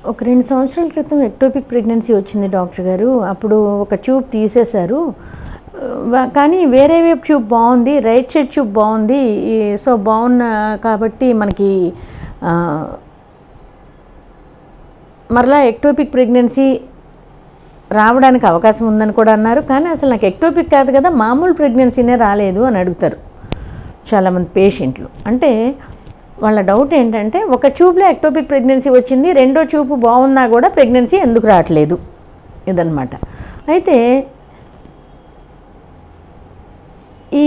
ఒక రెండు సంవత్సరాల క్రితం ఎక్టోపిక్ ప్రెగ్నెన్సీ వచ్చింది డాక్టర్ గారు అప్పుడు ఒక ట్యూబ్ తీసేశారు వా- కానీ వేరే వైపు ట్యూబ్ బాగుంది రైట్ సైడ్ ట్యూబ్ బాగుంది ఈ- సో బాగున్న కాబట్టి మనకి ఆ, మరలా ఎక్టోపిక్ ప్రెగ్నెన్సీ రావడానికి అవకాశం ఉందని కూడా అన్నారు కానీ అసలు నాకు ఎక్టోపిక్ కాదు కదా మామూలు ప్రెగ్నెన్సీనే రాలేదు అని అడుగుతారు చాలామంది పేషెంట్లు అంటే వాళ్ళ డౌట్ ఏంటంటే ఒక ట్యూబ్లో ఎక్టోపిక్ ప్రెగ్నెన్సీ వచ్చింది రెండో ట్యూబ్ బాగున్నా కూడా ప్రెగ్నెన్సీ ఎందుకు రావట్లేదు ఇదన్నమాట అయితే ఈ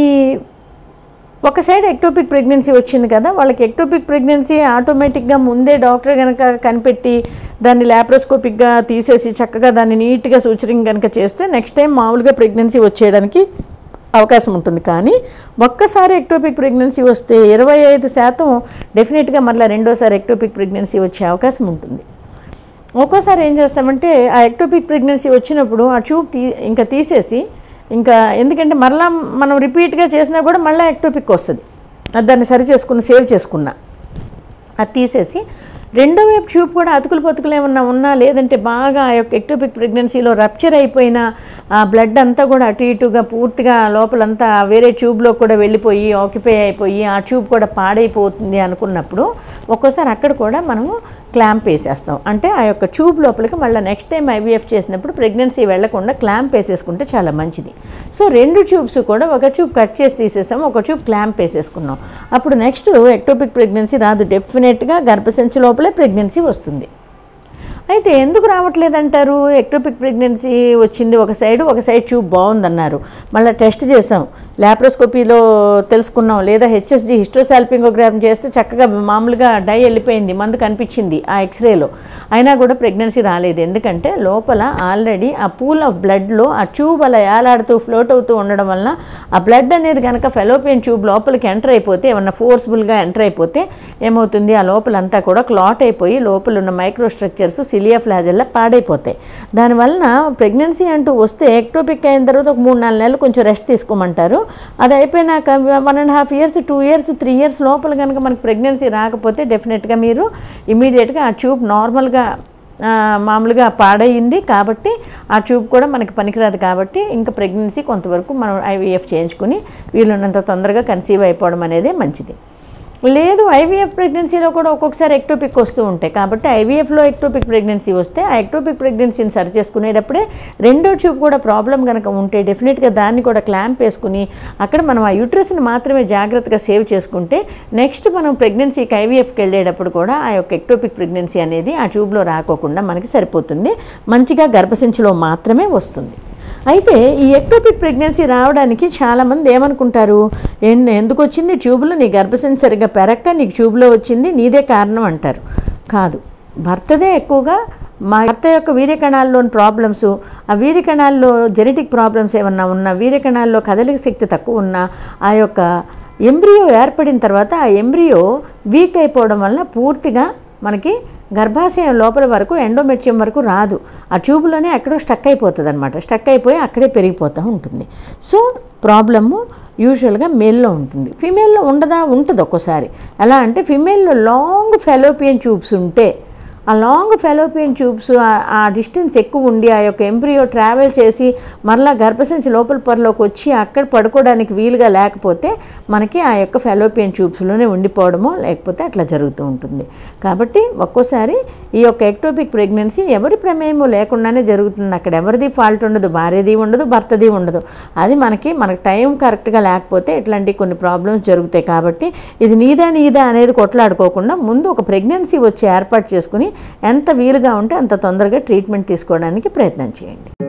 ఒక సైడ్ ఎక్టోపిక్ ప్రెగ్నెన్సీ వచ్చింది కదా వాళ్ళకి ఎక్టోపిక్ ప్రెగ్నెన్సీ ఆటోమేటిక్గా ముందే డాక్టర్ కనుక కనిపెట్టి దాన్ని ల్యాప్రోస్కోపిక్గా తీసేసి చక్కగా దాన్ని నీట్గా సూచరింగ్ కనుక చేస్తే నెక్స్ట్ టైం మామూలుగా ప్రెగ్నెన్సీ వచ్చేయడానికి అవకాశం ఉంటుంది కానీ ఒక్కసారి ఎక్టోపిక్ ప్రెగ్నెన్సీ వస్తే ఇరవై ఐదు శాతం డెఫినెట్గా మళ్ళీ రెండోసారి ఎక్టోపిక్ ప్రెగ్నెన్సీ వచ్చే అవకాశం ఉంటుంది ఒక్కోసారి ఏం చేస్తామంటే ఆ ఎక్టోపిక్ ప్రెగ్నెన్సీ వచ్చినప్పుడు ఆ ట్యూబ్ తీ ఇంకా తీసేసి ఇంకా ఎందుకంటే మరలా మనం రిపీట్గా చేసినా కూడా మళ్ళీ ఎక్టోపిక్ వస్తుంది అది దాన్ని సరి చేసుకున్న సేవ్ చేసుకున్నా అది తీసేసి రెండో వైపు ట్యూబ్ కూడా అతుకులు పతుకులు ఏమన్నా ఉన్నా లేదంటే బాగా ఆ యొక్క ఎక్టోపిక్ ప్రెగ్నెన్సీలో రప్చర్ అయిపోయిన ఆ బ్లడ్ అంతా కూడా అటు ఇటుగా పూర్తిగా లోపలంతా వేరే ట్యూబ్లో కూడా వెళ్ళిపోయి ఆక్యుపై అయిపోయి ఆ ట్యూబ్ కూడా పాడైపోతుంది అనుకున్నప్పుడు ఒక్కోసారి అక్కడ కూడా మనము క్లాంప్ వేసేస్తాం అంటే ఆ యొక్క ట్యూబ్ లోపలికి మళ్ళీ నెక్స్ట్ టైం ఐవీఎఫ్ చేసినప్పుడు ప్రెగ్నెన్సీ వెళ్లకుండా క్లాంప్ వేసేసుకుంటే చాలా మంచిది సో రెండు ట్యూబ్స్ కూడా ఒక ట్యూబ్ కట్ చేసి తీసేసాం ఒక ట్యూబ్ క్లాంప్ వేసేసుకున్నాం అప్పుడు నెక్స్ట్ ఎక్టోపిక్ ప్రెగ్నెన్సీ రాదు డెఫినెట్గా గర్భసంచి లోపలే ప్రెగ్నెన్సీ వస్తుంది అయితే ఎందుకు రావట్లేదంటారు ఎక్టోపిక్ ప్రెగ్నెన్సీ వచ్చింది ఒక సైడ్ ఒక సైడ్ ట్యూబ్ బాగుందన్నారు మళ్ళీ టెస్ట్ చేసాం ల్యాప్రోస్కోపీలో తెలుసుకున్నాం లేదా హెచ్ఎస్జి హిస్ట్రోసాల్పింగోగ్రామ్ చేస్తే చక్కగా మామూలుగా డై వెళ్ళిపోయింది మందు కనిపించింది ఆ ఎక్స్రేలో అయినా కూడా ప్రెగ్నెన్సీ రాలేదు ఎందుకంటే లోపల ఆల్రెడీ ఆ పూల్ ఆఫ్ బ్లడ్లో ఆ ట్యూబ్ అలా ఏలాడుతూ ఫ్లోట్ అవుతూ ఉండడం వల్ల ఆ బ్లడ్ అనేది కనుక ఫెలోపియన్ ట్యూబ్ లోపలికి ఎంటర్ అయిపోతే ఏమన్నా ఫోర్స్ఫుల్గా ఎంటర్ అయిపోతే ఏమవుతుంది ఆ లోపలంతా కూడా క్లాట్ అయిపోయి లోపల ఉన్న మైక్రో స్ట్రక్చర్స్ సిలియా ఫ్లాజెల్లా పాడైపోతాయి దానివలన ప్రెగ్నెన్సీ అంటూ వస్తే ఎక్టోపిక్ అయిన తర్వాత ఒక మూడు నాలుగు నెలలు కొంచెం రెస్ట్ తీసుకోమంటారు అది అయిపోయినాక one and half years two years three years లోపల కనుక మనకి ప్రెగ్నెన్సీ రాకపోతే డెఫినెట్గా మీరు ఇమీడియట్గా ఆ ట్యూబ్ నార్మల్గా ఆ, మామూలుగా పాడయింది కాబట్టి ఆ ట్యూబ్ కూడా మనకి పనికిరాదు కాబట్టి ఇంకా ప్రెగ్నెన్సీ కొంతవరకు మనం ఐవీఎఫ్ చేయించుకుని వీలున్నంత తొందరగా కన్సీవ్ అయిపోవడం అనేది మంచిది లేదు ఐవీఎఫ్ ప్రెగ్నెన్సీలో కూడా ఒక్కొక్కసారి ఎక్టోపిక్ వస్తూ ఉంటాయి కాబట్టి ఐవీఎఫ్లో ఎక్టోపిక్ ప్రెగ్నెన్సీ వస్తే ఆ ఎక్టోపిక్ ప్రెగ్నెన్సీని సరి చేసుకునేటప్పుడే రెండో ట్యూబ్ కూడా ప్రాబ్లం కనుక ఉంటే డెఫినెట్గా దాన్ని కూడా క్లాంప్ వేసుకుని అక్కడ మనం ఆ యూట్రస్ని మాత్రమే జాగ్రత్తగా సేవ్ చేసుకుంటే నెక్స్ట్ మనం ప్రెగ్నెన్సీకి ఐవీఎఫ్కి వెళ్ళేటప్పుడు కూడా ఆ యొక్క ఎక్టోపిక్ ప్రెగ్నెన్సీ అనేది ఆ ట్యూబ్లో రాకోకుండా మనకి సరిపోతుంది మంచిగా గర్భసంచిలో మాత్రమే వస్తుంది అయితే ఈ ఎక్టోపిక్ ప్రెగ్నెన్సీ రావడానికి చాలామంది ఏమనుకుంటారు "ఎన్- ఎందుకు వచ్చింది ట్యూబ్లో నీ గర్భసంచి సరిగ్గా పెరక్క నీకు ట్యూబ్లో వచ్చింది నీదే కారణం అంటారు కాదు భర్తదే ఎక్కువగా మా భర్త యొక్క వీర్యకణాల్లోని ప్రాబ్లమ్స్ ఆ వీర్యకణాల్లో జెనెటిక్ ప్రాబ్లమ్స్ ఏమన్నా ఉన్నా వీర్యకణాల్లో కదలిక శక్తి తక్కువ ఉన్నా ఆ యొక్క ఎంబ్రియో ఏర్పడిన తర్వాత ఆ ఎంబ్రియో వీక్ అయిపోవడం వల్ల పూర్తిగా మనకి గర్భాశయం లోపల వరకు ఎండోమెట్రియం వరకు రాదు ఆ ట్యూబ్లోనే ఎక్కడో స్టక్ అయిపోతుంది అనమాట స్టక్ అయిపోయి అక్కడే పెరిగిపోతూ ఉంటుంది సో ప్రాబ్లము యూజువల్గా మేల్లో ఉంటుంది ఫిమేల్లో ఉండదా ఉంటుంది ఒక్కోసారి ఎలా అంటే ఫిమేల్లో లాంగ్ ఫెలోపియన్ ట్యూబ్స్ ఉంటే ఆ లాంగ్ ఫెలోపియన్ ట్యూబ్స్ ఆ డిస్టెన్స్ ఎక్కువ ఉండి ఆ యొక్క ఎంబ్రియో ట్రావెల్ చేసి మరలా గర్భసంచి లోపల పొరలోకి వచ్చి అక్కడ పడుకోవడానికి వీలుగా లేకపోతే మనకి ఆ యొక్క ఫెలోపియన్ ట్యూబ్స్లోనే ఉండిపోవడమో లేకపోతే అట్లా జరుగుతూ ఉంటుంది కాబట్టి ఒక్కోసారి ఈ యొక్క ఎక్టోపిక్ ప్రెగ్నెన్సీ ఎవరి ప్రమేయము లేకుండానే జరుగుతుంది అక్కడ ఎవరిది ఫాల్ట్ ఉండదు భార్యది ఉండదు భర్తది ఉండదు అది మనకి మనకి టైం కరెక్ట్గా లేకపోతే ఇట్లాంటి కొన్ని ప్రాబ్లమ్స్ జరుగుతాయి కాబట్టి ఇది నీదా నీదా అనేది కొట్లాడుకోకుండా ముందు ఒక ప్రెగ్నెన్సీ వచ్చి ఏర్పాటు చేసుకుని ఎంత వీలుగా ఉంటే అంత తొందరగా ట్రీట్మెంట్ తీసుకోవడానికి ప్రయత్నం చేయండి